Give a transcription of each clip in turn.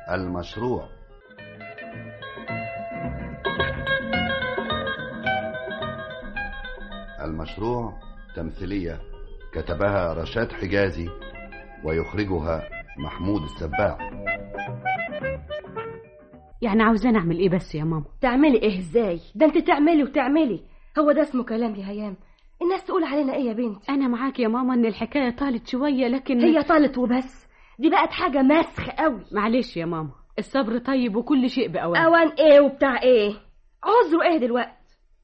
المشروع المشروع تمثيلية كتبها رشاد حجازي ويخرجها محمود السباع يعني عاوزاني اعمل ايه بس يا ماما تعملي ايه ازاي ده انت تعملي وتعملي هو ده اسمه كلام يا هيام الناس تقول علينا ايه يا بنتي انا معاك يا ماما ان الحكايه طالت شويه لكن هي طالت وبس دي بقت حاجه مسخ قوي معلش يا ماما الصبر طيب وكل شيء باوان اوان ايه وبتاع ايه عذره ايه دلوقتي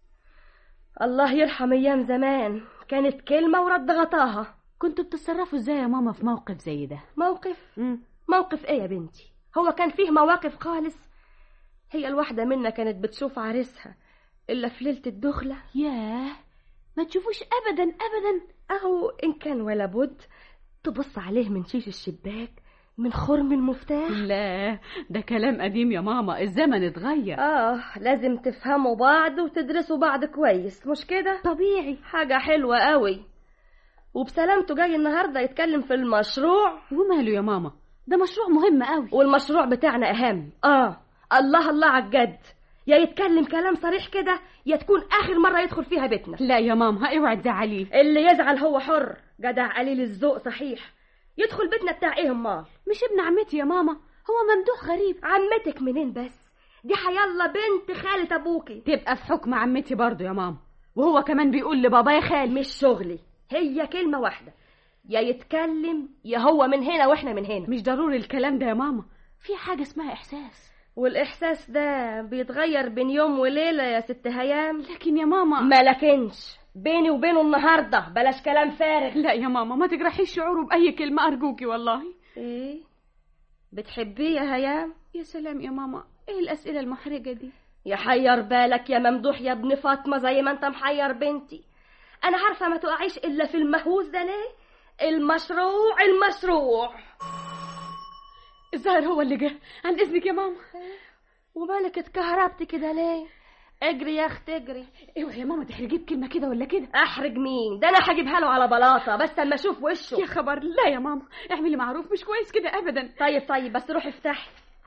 الله يرحم ايام زمان كانت كلمه ورد غطاها كنتوا بتتصرفوا ازاي يا ماما في موقف زي ده موقف مم. موقف ايه يا بنتي هو كان فيه مواقف خالص هي الواحدة منا كانت بتشوف عريسها إلا في ليلة الدخلة ياه ما تشوفوش ابدا ابدا أهو إن كان ولا بد تبص عليه من شيش الشباك من خرم المفتاح لا ده كلام قديم يا ماما الزمن اتغير آه لازم تفهموا بعض وتدرسوا بعض كويس مش كده طبيعي حاجة حلوة قوي وبسلامته جاي النهاردة يتكلم في المشروع وماله يا ماما ده مشروع مهم قوي والمشروع بتاعنا أهم آه الله الله على الجد يا يتكلم كلام صريح كده يا تكون آخر مرة يدخل فيها بيتنا لا يا ماما اوعي تزعليه اللي يزعل هو حر جدع قليل الذوق صحيح يدخل بيتنا بتاع ايه امال مش ابن عمتي يا ماما هو ممدوح غريب عمتك منين بس دي حيالله بنت خالة ابوكي تبقى في حكم عمتي برضه يا ماما وهو كمان بيقول لبابا يا خالي مش شغلي هي كلمة واحدة يا يتكلم يا هو من هنا واحنا من هنا مش ضروري الكلام ده يا ماما في حاجه اسمها احساس والاحساس ده بيتغير بين يوم وليلة يا ست هيام لكن يا ماما ما لكنش بيني وبينه النهاردة بلاش كلام فارغ لا يا ماما ما تجرحيش شعوره باي كلمه ارجوكي والله ايه بتحبيه يا هيام يا سلام يا ماما ايه الاسئله المحرجه دي يحير بالك يا ممدوح يا ابن فاطمة زي ما انت محير بنتي انا عارفة ما تقعيش الا في المهووس ده ليه المشروع المشروع الظاهر هو اللي جه عن اذنك يا ماما ومالك اتكهربت كده ليه اجري يا اخت اجري ايوه يا ماما تحرجيه بكلمه كده ولا كده احرج مين ده انا هجيبها له على بلاطه بس اما اشوف وشه يا خبر لا يا ماما اعملي معروف مش كويس كده ابدا طيب طيب بس روحي افتحي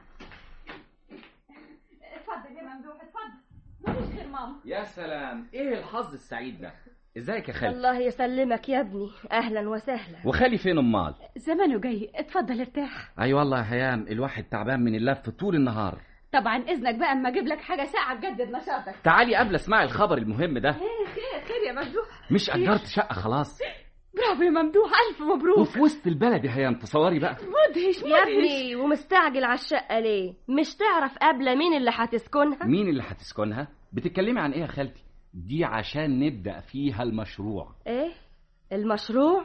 اتفضل يا ممدوح اتفضل مفيش خير ماما يا سلام ايه الحظ السعيد ده ازيك يا خالي الله يسلمك يا ابني اهلا وسهلا وخالي فين امال زمانه جاي اتفضل ارتاح اي والله يا هيام الواحد تعبان من اللف طول النهار طبعا اذنك بقى اما اجيب لك حاجه ساعه تجدد نشاطك تعالي قبل اسمعي الخبر المهم ده خير خير خير يا ممدوح مش اجرت شقه خلاص برافو يا ممدوح الف مبروك وفي وسط البلد يا هيام تصوري بقى مدهش يا مدهش ابني ومستعجل على الشقه ليه مش تعرف قبل مين اللي هتسكنها مين اللي هتسكنها بتتكلمي عن ايه يا خالتي دي عشان نبدا فيها المشروع ايه المشروع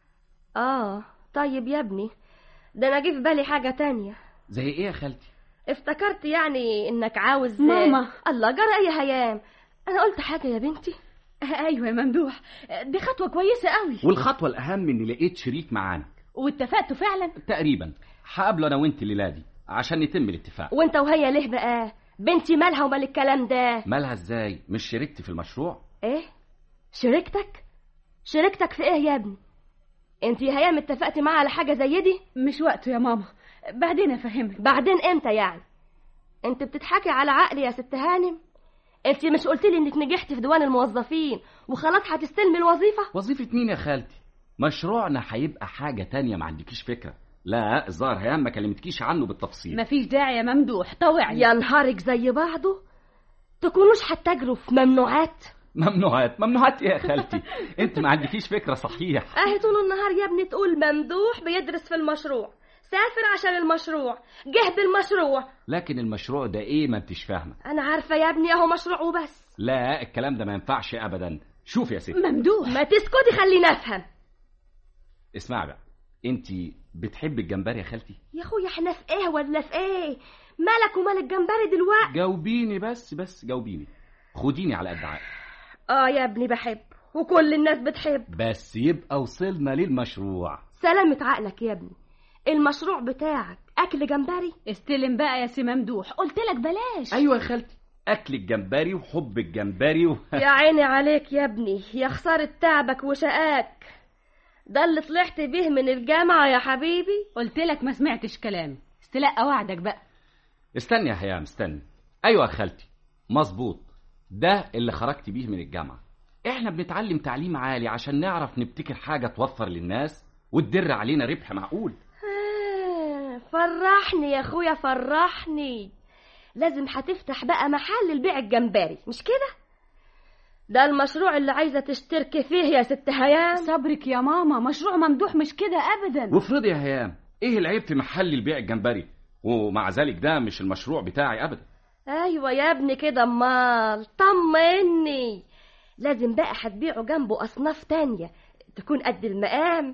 اه طيب يا ابني ده انا جه في بالي حاجه تانية زي ايه يا خالتي افتكرت يعني انك عاوز ماما. الله جرى ايه يا هيام انا قلت حاجه يا بنتي ايوه يا ممدوح دي خطوه كويسه قوي والخطوه الاهم اني لقيت شريك معانا واتفقتوا فعلا تقريبا هقابله انا وانت الليله دي عشان يتم الاتفاق وانت وهي ليه بقى بنتي مالها ومال الكلام ده مالها ازاي مش شريكتي في المشروع ايه شريكتك شريكتك في ايه يا ابني انت يا هيام اتفقتي معاها على حاجه زي دي مش وقته يا ماما بعدين افهمك بعدين امتى يعني انت بتضحكي على عقلي يا ست هانم انت مش قلت لي انك نجحتي في ديوان الموظفين وخلاص هتستلمي الوظيفه وظيفة مين يا خالتي؟ مشروعنا هيبقى حاجة تانية ما عندكيش فكرة لا الظاهر هيام ما كلمتكيش عنه بالتفصيل مفيش داعي يا ممدوح طوعني يا نهارك زي بعضه تكونوش هتجروا في ممنوعات ممنوعات ممنوعات ايه يا خالتي انت ما عندكيش فكرة صحيح اهي طول النهار يا ابني تقول ممدوح بيدرس في المشروع سافر عشان المشروع جه بالمشروع لكن المشروع ده ايه ما انتش فاهمة انا عارفه يا ابني اهو مشروع وبس لا الكلام ده ما ينفعش ابدا شوف يا ست ممدوح ما تسكتي خليني افهم اسمعي بقى انت بتحب الجمبري يا خالتي يا اخويا احنا في ايه ولا في ايه مالك ومال الجمبري دلوقتي جاوبيني بس بس جاوبيني خديني على قد عقلي اه يا ابني بحب وكل الناس بتحب بس يبقى وصلنا للمشروع سلامة عقلك يا ابني المشروع بتاعك اكل جمبري استلم بقى يا سي ممدوح قلت لك بلاش ايوه يا خالتي اكل الجمبري وحب الجمبري و... يا عيني عليك يا ابني يا خسارة تعبك وشقاك ده اللي طلعت بيه من الجامعة يا حبيبي قلت لك ما سمعتش كلامي تلقى وعدك بقى استني يا هيام استني ايوه يا خالتي مظبوط ده اللي خرجت بيه من الجامعه احنا بنتعلم تعليم عالي عشان نعرف نبتكر حاجه توفر للناس وتدر علينا ربح معقول آه، فرحني يا اخويا فرحني لازم هتفتح بقى محل لبيع الجمبري مش كده ده المشروع اللي عايزه تشتركي فيه يا ست هيام صبرك يا ماما مشروع ممدوح مش كده ابدا وافرضي يا هيام ايه العيب في محل البيع الجمبري ومع ذلك ده مش المشروع بتاعي ابدا ايوه يا ابني كده امال طمني لازم بقى هتبيعوا جنبه اصناف تانية تكون قد المقام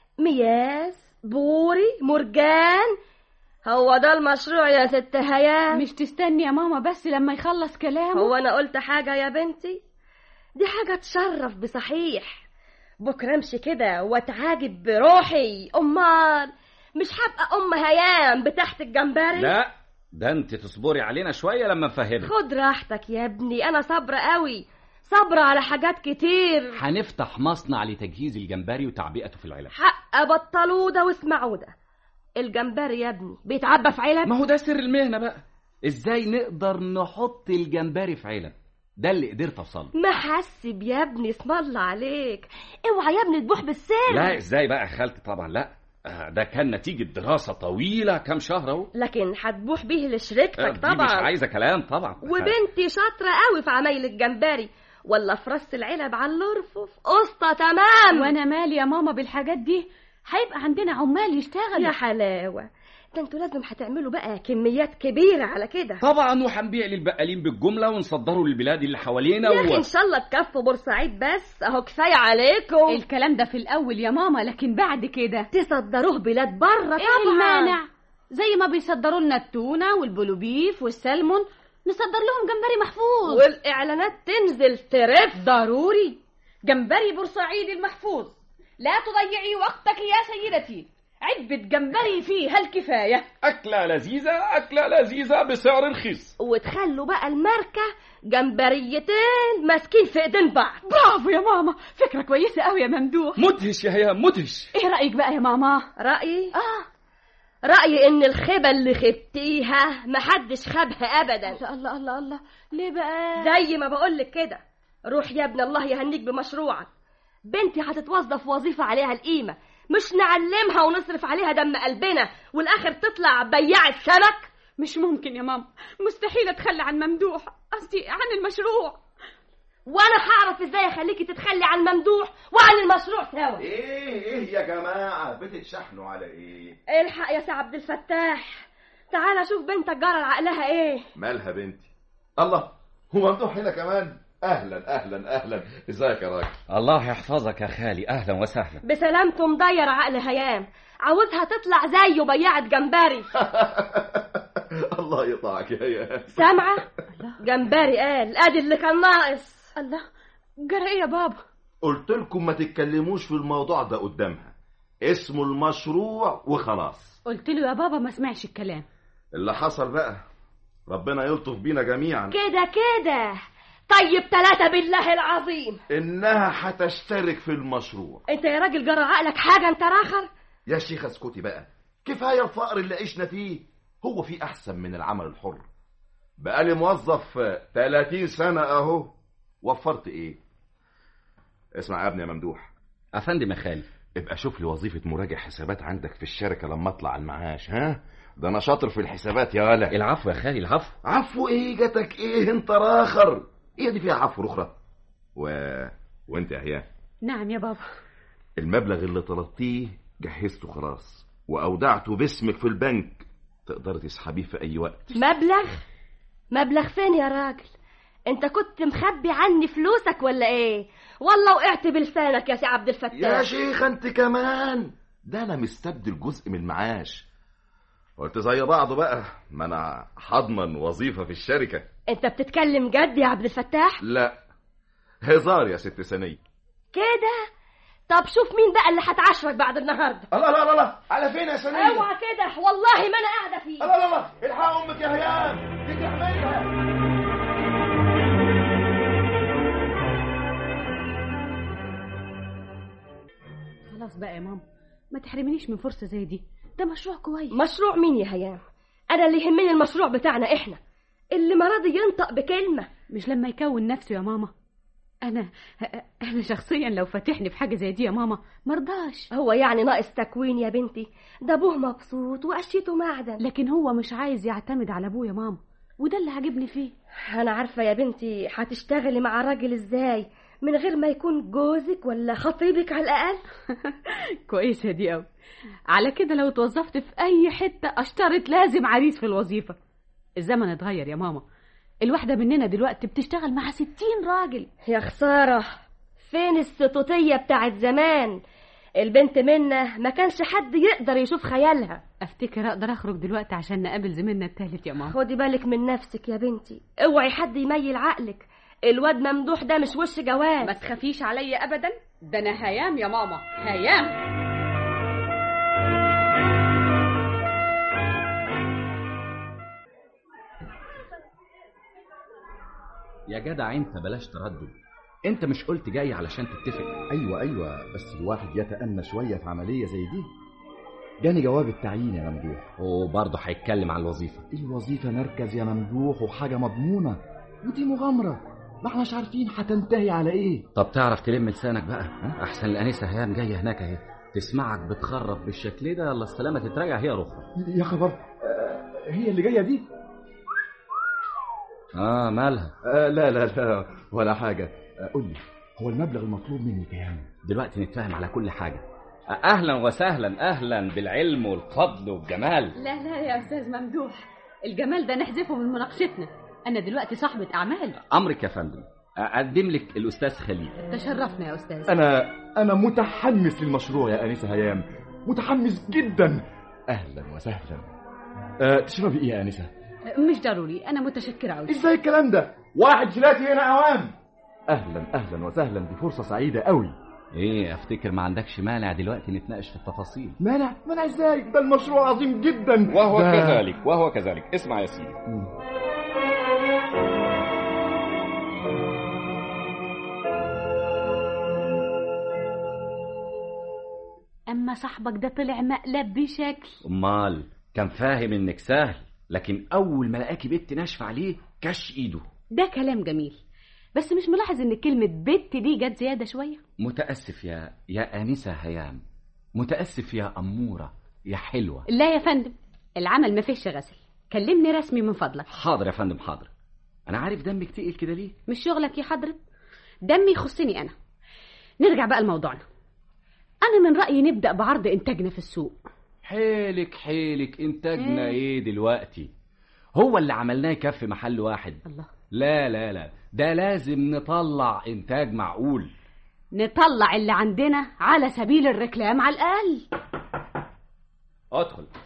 مياس بوري مرجان هو ده المشروع يا ست هيام مش تستني يا ماما بس لما يخلص كلامه هو انا قلت حاجه يا بنتي دي حاجه تشرف بصحيح بكره امشي كده واتعاجب بروحي امال مش هبقى ام هيام بتحت الجمبري لا ده انت تصبري علينا شويه لما نفهمك خد راحتك يا ابني انا صابره قوي صابره على حاجات كتير هنفتح مصنع لتجهيز الجمبري وتعبئته في العلب حق بطلوا ده واسمعوا ده الجمبري يا ابني بيتعبى في علب ما هو ده سر المهنه بقى ازاي نقدر نحط الجمبري في علب ده اللي قدرت اوصله محسب يا ابني اسم الله عليك اوعى يا ابني تبوح بالسر لا ازاي بقى يا خالتي طبعا لا آه، ده كان نتيجة دراسة طويلة كام شهر اهو لكن هتبوح بيه آه، لشريكتك دي مش طبعا عايزة كلام طبعا وبنتي شاطره قوي في عمايل الجمبري ولا في راس العلب على الارفف قسطه تمام وانا مالي يا ماما بالحاجات دي هيبقى عندنا عمال يشتغلوا يا حلاوه ده انتوا لازم هتعملوا بقى كميات كبيره على كده طبعا وهنبيع للبقالين بالجملة ونصدره للبلاد اللي حوالينا يا اخي و... ان شاء الله تكفوا بورسعيد بس اهو كفايه عليكم الكلام ده في الاول يا ماما لكن بعد كده تصدروه بلاد بره ايه طبعا المانع زي ما بيصدروا لنا التونه والبلوبيف والسلمون نصدر لهم جمبري محفوظ والاعلانات تنزل ترف ضروري جمبري بورسعيد المحفوظ لا تضيعي وقتك يا سيدتي علبة جمبري فيها الكفاية أكلة لذيذة أكلة لذيذة بسعر رخيص وتخلوا بقى الماركه جمبريتين ماسكين في ايدين بعض برافو يا ماما فكرة كويسة قوي يا ممدوح مدهش يا هيام مدهش ايه رأيك بقى يا ماما رايي اه رايي ان الخيبه اللي خبتيها محدش خابها ابدا الله الله الله الله ليه بقى زي ما بقولك كده روح يا ابن الله يهنيك بمشروعك بنتي هتتوظف وظيفة عليها القيمة مش نعلمها ونصرف عليها دم قلبنا والآخر تطلع بياعة سمك مش ممكن يا ماما مستحيل اتخلى عن ممدوح قصدي عن المشروع وأنا هعرف إزاي أخليكي تتخلي عن ممدوح وعن المشروع سوا ايه ايه يا جماعة بتتشحنوا على ايه الحق يا سي عبد الفتاح تعالى شوف بنتك جرى عقلها ايه مالها بنتي الله هو ممدوح هنا كمان اهلا اهلا اهلا ازيك يا راجل الله يحفظك يا خالي أهلا وسهلا بسلامته مضير عقل هيام عاوزها تطلع زيه بياعة جمبري الله يطاعك يا يا سامعة جمبري قال ادي اللي كان ناقص الله جرى ايه يا بابا قلت لكم ما تتكلموش في الموضوع ده قدامها اسمه المشروع وخلاص قلت له يا بابا ما سمعش الكلام اللي حصل بقى ربنا يلطف بينا جميعا كده كده طيب ثلاثة بالله العظيم انها هتشترك في المشروع انت يا راجل جرى عقلك حاجة انت راخر يا شيخ اسكتي بقى كفايه الفقر اللي عشنا فيه هو في احسن من العمل الحر بقالي موظف 30 سنه اهو وفرت ايه اسمع يا ابني يا ممدوح أفندم يا خالي ابقى شوف لي وظيفه مراجع حسابات عندك في الشركه لما اطلع المعاش ها ده انا شاطر في الحسابات يا ولا العفو يا خالي العفو عفو ايه جاتك ايه انت راخر ايه دي فيها عفو رخرة و... وانت يا هيام نعم يا بابا المبلغ اللي طلبتيه جهزته خلاص واودعته باسمك في البنك تقدر تسحبيه في اي وقت مبلغ مبلغ فين يا راجل انت كنت مخبي عني فلوسك ولا ايه والله وقعت بلسانك يا سي عبد يا الفتاح شيخ انت كمان ده انا مستبدل جزء من المعاش قلت زي بعضه بقى ما انا هضمن وظيفه في الشركه انت بتتكلم جد يا عبد الفتاح لا هزار يا ست سنية كده طب شوف مين بقى اللي هتعاشرك بعد النهارده الله الله الله الله على فين يا سنية اوعى كده والله ما انا قاعده فيه الله الله الله الحق امك يا هيام دي تحملها خلاص بقى يا ماما ما تحرمنيش من فرصة زي دي ده مشروع كويس مشروع مين يا هيام انا اللي يهمني المشروع بتاعنا احنا اللي ما راضي ينطق بكلمه مش لما يكون نفسه يا ماما انا انا شخصيا لو فاتحني في حاجه زي دي يا ماما مرضاش هو يعني ناقص تكوين يا بنتي ده ابوه مبسوط وقشيته معدن لكن هو مش عايز يعتمد على ابوه يا ماما وده اللي عاجبني فيه انا عارفه يا بنتي هتشتغلي مع راجل ازاي من غير ما يكون جوزك ولا خطيبك على الاقل كويسه دي قوي على كده لو اتوظفت في اي حته اشترط لازم عريس في الوظيفه الزمن اتغير يا ماما الواحده مننا دلوقتي بتشتغل مع ستين راجل يا خساره فين الستوتيه بتاعت زمان البنت منا ما كانش حد يقدر يشوف خيالها افتكر اقدر اخرج دلوقتي عشان نقابل زميلنا التالت يا ماما خدي بالك من نفسك يا بنتي اوعي حد يميل عقلك الواد ممدوح ده مش وش جواز ما تخافيش عليا ابدا ده انا هيام يا ماما هيام يا جدع انت بلاش تردد انت مش قلت جاي علشان تتفق ايوه ايوه بس الواحد يتأنى شويه في عمليه زي دي جاني جواب التعيين يا ممدوح وبرضه هيتكلم عن الوظيفه الوظيفه مركز يا ممدوح وحاجه مضمونه ودي مغامره ما احناش عارفين هتنتهي على ايه طب تعرف تلم لسانك بقى ها؟ احسن الانسه هيام جايه هناك اهي تسمعك بتخرب بالشكل ده يلا السلامه تتراجع هي رخرة يا خبر آه، هي اللي جايه دي اه مالها آه لا لا لا ولا حاجه آه قول لي هو المبلغ المطلوب مني كام دلوقتي نتفاهم على كل حاجه اهلا وسهلا اهلا بالعلم والفضل والجمال لا لا يا استاذ ممدوح الجمال ده نحذفه من مناقشتنا انا دلوقتي صاحبه اعمال امرك يا فندم اقدم لك الاستاذ خليل تشرفنا يا استاذ انا انا متحمس للمشروع يا انسه هيام متحمس جدا اهلا وسهلا أه تشربي ايه يا انسه مش ضروري انا متشكره قوي ازاي الكلام ده واحد ثلاثي هنا اوام اهلا اهلا وسهلا دي فرصه سعيده قوي ايه افتكر ما عندكش مانع دلوقتي نتناقش في التفاصيل مانع مانع ازاي ده المشروع عظيم جدا وهو ده- كذلك وهو كذلك اسمع يا سيدي مم. اما صاحبك ده طلع مقلب بشكل امال كان فاهم انك سهل لكن اول ما لقاكي بنت ناشفه عليه كش ايده ده كلام جميل بس مش ملاحظ ان كلمه بت دي جت زياده شويه متاسف يا يا انسه هيام متاسف يا اموره يا حلوه لا يا فندم العمل ما فيش غسل كلمني رسمي من فضلك حاضر يا فندم حاضر انا عارف دمك تقيل كده ليه مش شغلك يا حضرة دمي يخصني انا نرجع بقى لموضوعنا انا من رايي نبدا بعرض انتاجنا في السوق حيلك حيلك انتاجنا إيه؟ ايه دلوقتي هو اللي عملناه يكفي محل واحد الله لا لا لا ده لازم نطلع انتاج معقول نطلع اللي عندنا على سبيل الركلام على الاقل ادخل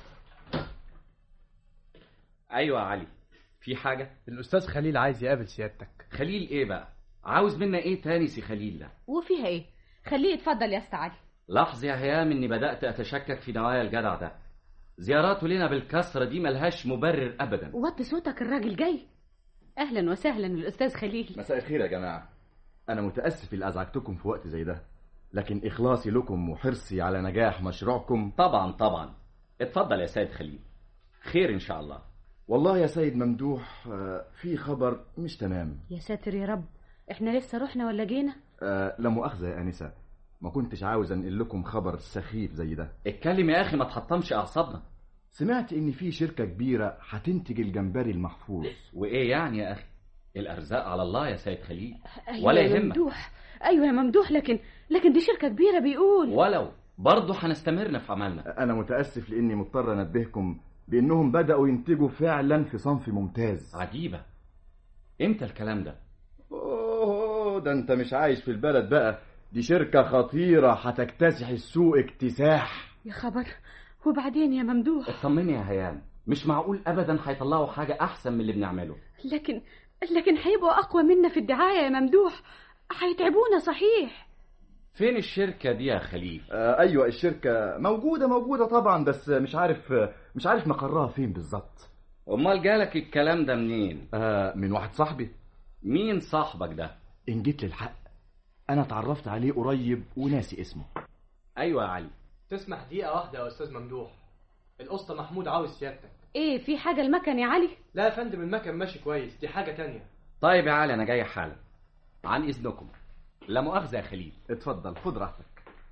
ايوه يا علي في حاجه الأستاذ خليل عايز يقابل سيادتك خليل ايه بقى عاوز منا ايه تاني سي خليل ده وفيها ايه خليه يتفضل يا استاذ علي لاحظ يا هيام اني بدات اتشكك في نوايا الجدع ده زياراته لنا بالكسره دي ملهاش مبرر ابدا وطي صوتك الراجل جاي اهلا وسهلا الاستاذ خليل مساء الخير يا جماعه انا متاسف اللي ازعجتكم في وقت زي ده لكن اخلاصي لكم وحرصي على نجاح مشروعكم طبعا طبعا اتفضل يا سيد خليل خير ان شاء الله والله يا سيد ممدوح آه، في خبر مش تمام يا ساتر يا رب احنا لسه رحنا ولا جينا آه، لا مؤاخذه يا انسه ما كنتش عاوز انقل لكم خبر سخيف زي ده اتكلم يا اخي ما تحطمش اعصابنا سمعت ان في شركه كبيره هتنتج الجمبري المحفوظ وايه يعني يا اخي الارزاق على الله يا سيد خليل أيوة ولا يا يهمك. ممدوح ايوه يا ممدوح لكن لكن دي شركه كبيره بيقول ولو برضه هنستمرنا في عملنا انا متاسف لاني مضطر انبهكم بانهم بداوا ينتجوا فعلا في صنف ممتاز عجيبه امتى الكلام ده اوه ده انت مش عايش في البلد بقى دي شركه خطيره هتكتسح السوق اكتساح يا خبر وبعدين يا ممدوح اطمني يا هيام مش معقول ابدا هيطلعوا حاجه احسن من اللي بنعمله لكن لكن هيبقوا اقوى منا في الدعايه يا ممدوح هيتعبونا صحيح فين الشركه دي يا خليل آه ايوه الشركه موجوده موجوده طبعا بس مش عارف مش عارف مقرها فين بالظبط امال جالك الكلام ده منين آه من واحد صاحبي مين صاحبك ده ان جيت للحق انا اتعرفت عليه قريب وناسي اسمه ايوه يا علي تسمح دقيقة واحدة يا أستاذ ممدوح الاسطى محمود عاوز سيادتك ايه في حاجه المكن يا علي لا يا فندم المكن ماشي كويس دي حاجه تانية طيب يا علي انا جاي حالا عن اذنكم لا مؤاخذه يا خليل اتفضل خد راحتك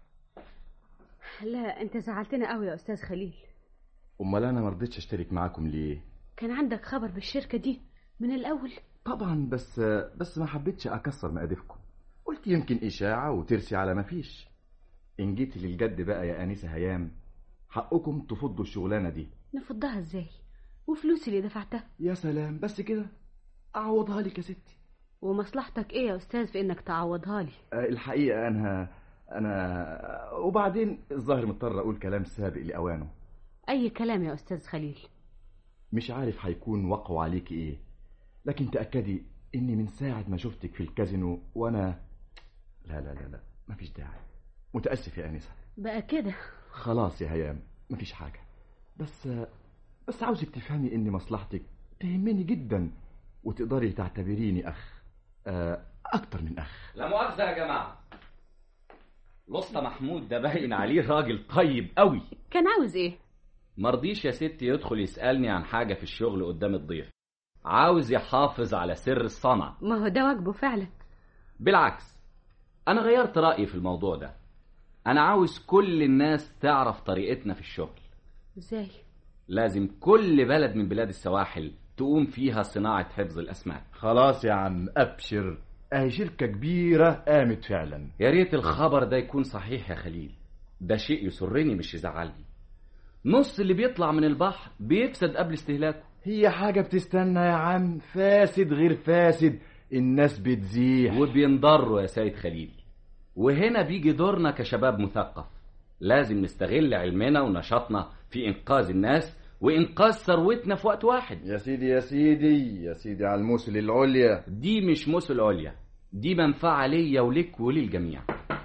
لا انت زعلتنا قوي يا استاذ خليل امال انا ما رضيتش اشترك معاكم ليه كان عندك خبر بالشركه دي من الاول طبعا بس بس ما حبيتش اكسر مقادفكم قلت يمكن اشاعه وترسي على ما فيش ان جيت للجد بقى يا انسه هيام حقكم تفضوا الشغلانه دي نفضها ازاي وفلوسي اللي دفعتها يا سلام بس كده اعوضها لك يا ستي ومصلحتك ايه يا استاذ في انك تعوضها لي آه، الحقيقه انا انا وبعدين الظاهر مضطر اقول كلام سابق لاوانه اي كلام يا استاذ خليل مش عارف هيكون وقعه عليك ايه لكن تأكدي اني من ساعة ما شفتك في الكازينو وانا لا لا لا لا مفيش داعي متأسف يا أنسة بقى كده خلاص يا هيام مفيش حاجة بس بس عاوزك تفهمي ان مصلحتك تهمني جدا وتقدري تعتبريني اخ آه، اكتر من اخ لا مؤاخذه يا جماعه الاسطى محمود ده باين عليه راجل طيب قوي كان عاوز ايه مرضيش يا ستي يدخل يسالني عن حاجه في الشغل قدام الضيف عاوز يحافظ على سر الصنعه ما هو ده واجبه فعلا بالعكس انا غيرت رايي في الموضوع ده انا عاوز كل الناس تعرف طريقتنا في الشغل ازاي لازم كل بلد من بلاد السواحل تقوم فيها صناعه حفظ الاسماك خلاص يا عم ابشر اهي شركة كبيرة قامت فعلا يا ريت الخبر ده يكون صحيح يا خليل ده شيء يسرني مش يزعلني نص اللي بيطلع من البحر بيفسد قبل استهلاكه هي حاجة بتستنى يا عم فاسد غير فاسد الناس بتزيح وبينضروا يا سيد خليل وهنا بيجي دورنا كشباب مثقف لازم نستغل علمنا ونشاطنا في إنقاذ الناس وإنقاذ ثروتنا في وقت واحد يا سيدي يا سيدي يا سيدي على الموسل العليا دي مش مثل عليا دي منفعة ليا ولك وللجميع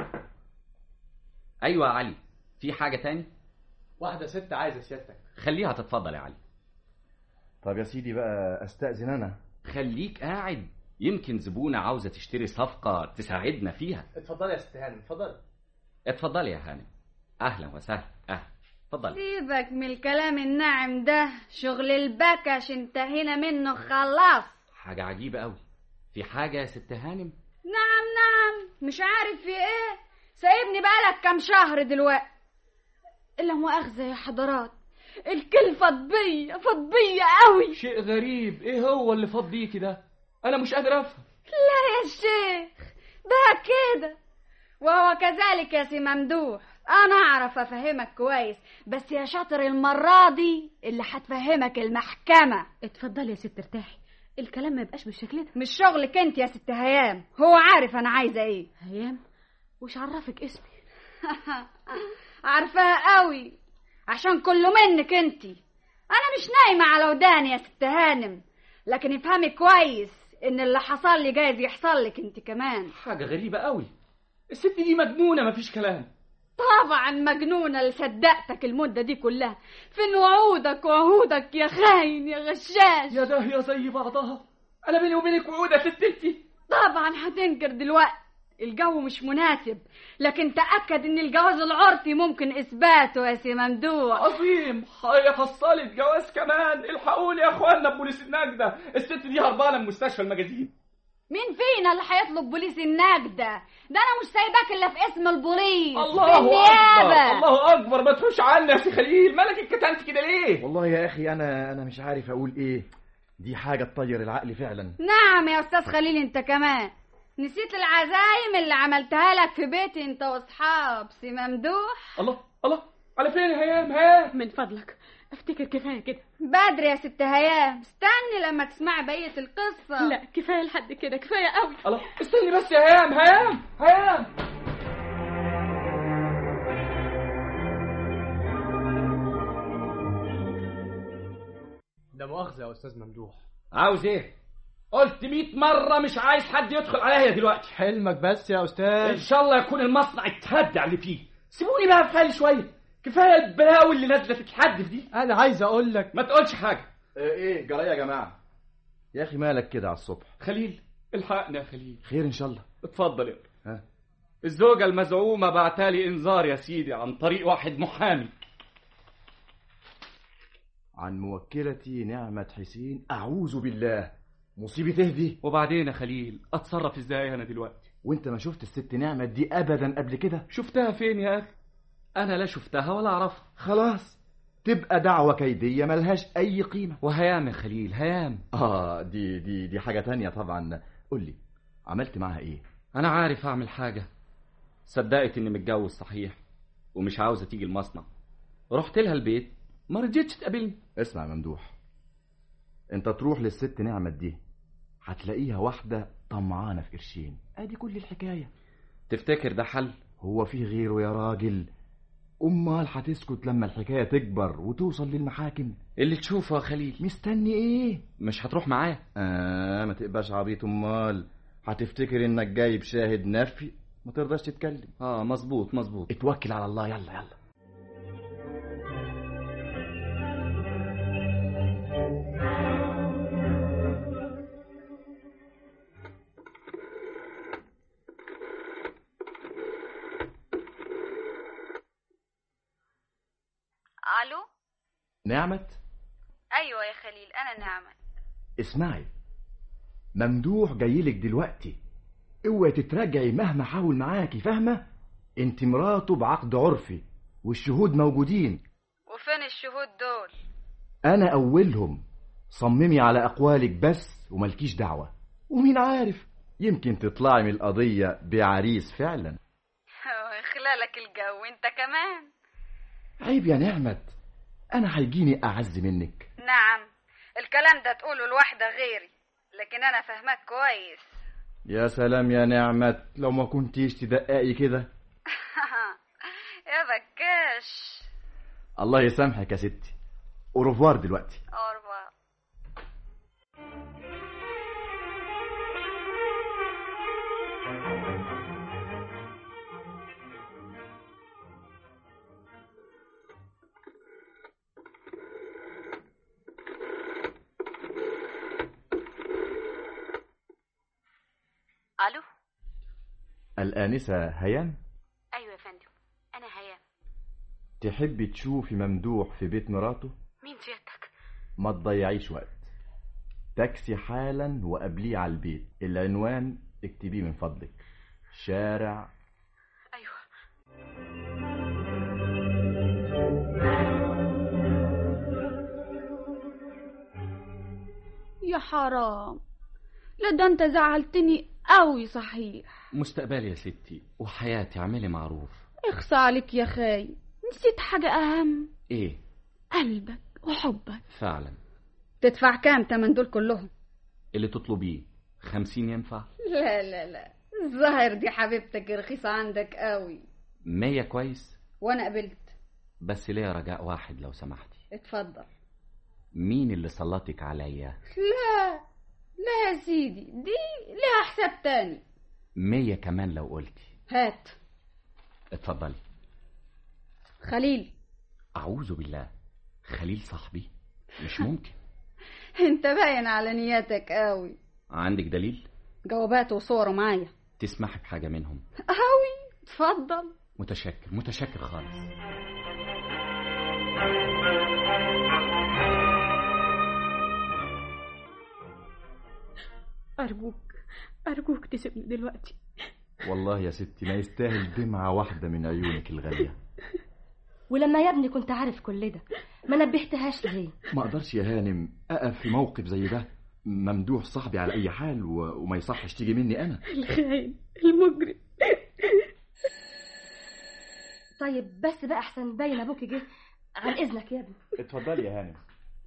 أيوة يا علي في حاجة تاني واحده ست عايزه سيادتك خليها تتفضل يا علي طب يا سيدي بقى استأذن انا خليك قاعد يمكن زبونة عاوزة تشتري صفقة تساعدنا فيها اتفضلي يا ست هانم اتفضلي اتفضلي يا هانم أهلا وسهلا أهلا اتفضلي سيبك من الكلام الناعم ده شغل البكش انتهينا منه خلاص حاجة عجيبة أوي في حاجة يا ست هانم نعم نعم مش عارف في ايه سايبني بقالك كام شهر دلوقتي الا مؤاخذة يا حضرات الكل فضبية فضبية قوي شيء غريب ايه هو اللي فاض بيكي ده انا مش قادر افهم لا يا شيخ ده كده وهو كذلك يا سي ممدوح انا اعرف افهمك كويس بس يا شاطر المرة دي اللي هتفهمك المحكمة اتفضلي يا ست ارتاحي الكلام ما يبقاش بالشكل ده مش شغلك انت يا ست هيام هو عارف انا عايزة ايه هيام وش عرفك اسمي عارفاها قوي عشان كله منك انت انا مش نايمة على وداني يا ست هانم لكن افهمي كويس ان اللي حصل لي جايز يحصل لك انت كمان حاجة غريبة قوي الست دي مجنونة مفيش كلام طبعا مجنونة اللي صدقتك المدة دي كلها فين وعودك وعهودك يا خاين يا غشاش يا ده يا زي بعضها انا بيني وبينك وعودة ست انتي طبعا هتنكر دلوقتي الجو مش مناسب لكن تأكد ان الجواز العرفي ممكن اثباته يا سي ممدوح عظيم هيحصلت جواز كمان الحقوني يا اخوانا بوليس النجدة الست دي هربانة من مستشفى المجازين مين فينا اللي هيطلب بوليس النجدة ده انا مش سايباك الا في اسم البوليس الله في اكبر النيابة الله اكبر ما تخش عني يا سي خليل مالك اتكتنت كده ليه والله يا اخي انا انا مش عارف اقول ايه دي حاجة تطير العقل فعلا نعم يا استاذ خليل انت كمان نسيت العزايم اللي عملتها لك في بيتي انت واصحاب سي ممدوح الله الله على فين يا هيام ها من فضلك افتكر كفايه كده بدري يا ست هيام استني لما تسمعي بقية القصة لا كفايه لحد كده كفايه قوي الله استني بس يا هيام هيام هيام ده مؤاخذه يا استاذ ممدوح عاوز ايه قلت مئة مرة مش عايز حد يدخل عليا دلوقتي حلمك بس يا ان استاذ شاء الله يكون المصنع اتهد على اللي فيه سيبوني بقى في حالي شوية كفاية البلاوي اللي نازلة تتحدف دي انا عايز اقول لك ما تقولش حاجة ايه جرايه يا جماعة يا اخي مالك كده على الصبح خليل الحقني يا خليل خير ان شاء الله اتفضل يا ها الزوجة المزعومة بعتالي انذار يا سيدي عن طريق واحد محامي عن موكلتي نعمة حسين أعوذ بالله مصيبة تهدي وبعدين يا خليل اتصرف ازاي انا دلوقتي وانت ما شفت الست نعمة دي أبدا قبل كده شفتها فين يا اخي انا لا شفتها ولا اعرفها خلاص تبقى دعوة كيدية ملهاش أي قيمة وهيام يا خليل هيام آه دي دي دي حاجة تانية طبعا قول لي عملت معاها إيه؟ انا عارف اعمل حاجه صدقت اني متجوز صحيح ومش عاوزه تيجي المصنع رحت لها البيت ما رضيتش تقابلني اسمع يا ممدوح انت تروح للست نعمة دي هتلاقيها واحدة طمعانة في قرشين ادي كل الحكاية تفتكر ده حل هو في غيره يا راجل امال هتسكت لما الحكاية تكبر وتوصل للمحاكم اللي تشوفه يا خليل مستني ايه مش هتروح معايا اه ما تبقاش عبيط امال هتفتكر انك جايب شاهد نفي ما ترضاش تتكلم اه مظبوط مظبوط اتوكل على الله يلا يلا الو نعمة ايوه يا خليل انا نعمة اسمعي ممدوح جايلك دلوقتي اوعي تتراجعي مهما حاول معاكي فاهمة انت مراته بعقد عرفي والشهود موجودين وفين الشهود دول انا اولهم صممي على اقوالك بس وملكيش دعوة ومين عارف يمكن تطلعي من القضية بعريس فعلا خلالك الجو انت كمان عيب يا نعمت انا هيجيني اعز منك نعم الكلام ده تقوله لواحدة غيري لكن انا فاهمك كويس يا سلام يا نعمت لو ما كنتيش تدققي كده يا بكاش الله يسامحك يا ستي اوروفوار دلوقتي أربعة الو الآنسة هيام ايوه يا فندم انا هيام تحبي تشوفي ممدوح في بيت مراته مين سيادتك ما تضيعيش وقت تاكسي حالا وقابليه على البيت العنوان اكتبيه من فضلك شارع ايوه يا حرام لا ده انت زعلتني قوي صحيح مستقبلي يا ستي وحياتي اعملي معروف اخصى عليك يا خاي نسيت حاجة أهم ايه قلبك وحبك فعلا تدفع كام تمن دول كلهم اللي تطلبيه خمسين ينفع لا لا لا الظاهر دي حبيبتك رخيصة عندك قوي مية كويس وانا قبلت بس ليا رجاء واحد لو سمحتي اتفضل مين اللي سلطك عليا لا لا يا سيدي دي لها حساب تاني مية كمان لو قلتي هات اتفضلي خليل أعوذ بالله خليل صاحبي مش ممكن انت باين على نياتك قوي عندك دليل جواباته وصوره معايا تسمحي بحاجة منهم قوي اتفضل متشكر متشكر خالص أرجوك أرجوك تسيبني دلوقتي والله يا ستي ما يستاهل دمعة واحدة من عيونك الغالية ولما يا ابني كنت عارف كل ده ما نبهتهاش ليه ما اقدرش يا هانم اقف في موقف زي ده ممدوح صاحبي على اي حال و... وما يصحش تيجي مني انا الخاين المجرم طيب بس بقى احسن باين ابوك جه عن اذنك يا ابني اتفضلي يا هانم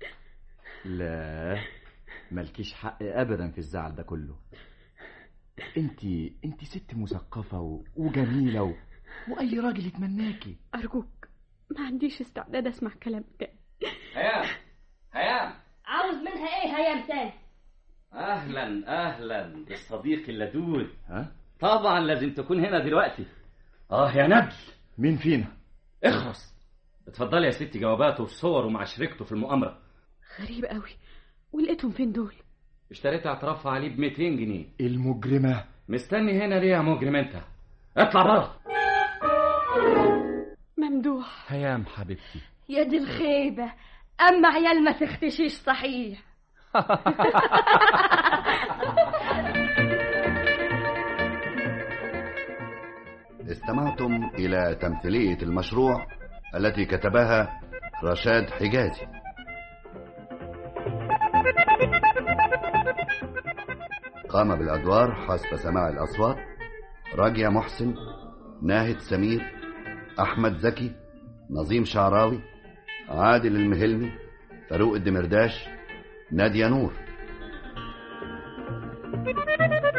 لا مالكيش حق ابدا في الزعل ده كله انت انت ست مثقفه و... وجميله و... واي راجل يتمناكي أرجوك ما عنديش استعداد أسمع كلام تاني هيام هيام عاوز منها ايه هيام تاني اهلا اهلا بالصديق اللدود ها طبعا لازم تكون هنا دلوقتي اه يا نبل مين فينا اخرس اتفضلي يا ستي جواباته وصوره مع شريكته في المؤامره غريب قوي ولقيتهم فين دول اشتريت اعتراف عليه ب 200 جنيه المجرمه مستني هنا ليه يا مجرم انت اطلع بره ممدوح هيام حبيبتي يا دي الخيبه اما عيال ما تختشيش صحيح استمعتم إلى تمثيلية المشروع التي كتبها رشاد حجازي قام بالأدوار حسب سماع الأصوات راجية محسن ناهد سمير أحمد زكي نظيم شعراوي عادل المهلمي فاروق الدمرداش نادية نور